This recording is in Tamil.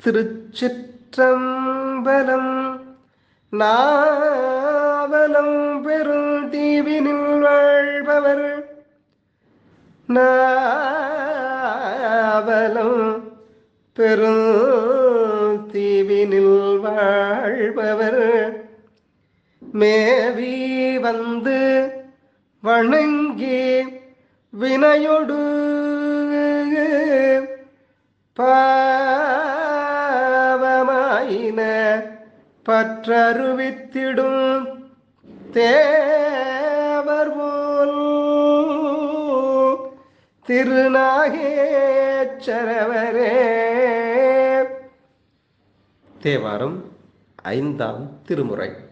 திருச்சிற்றம்பலம் நாவலம் பெரும் தீவினில் வாழ்பவர் நாவலம் பெரும் தீவினில் வாழ்பவர் மேவி வந்து வணங்கி வினையொடு பாவமாயின பற்றருவித்திடும் தேவர் போல் திருநாகேச்சரவரே தேவாரம் ஐந்தாம் திருமுறை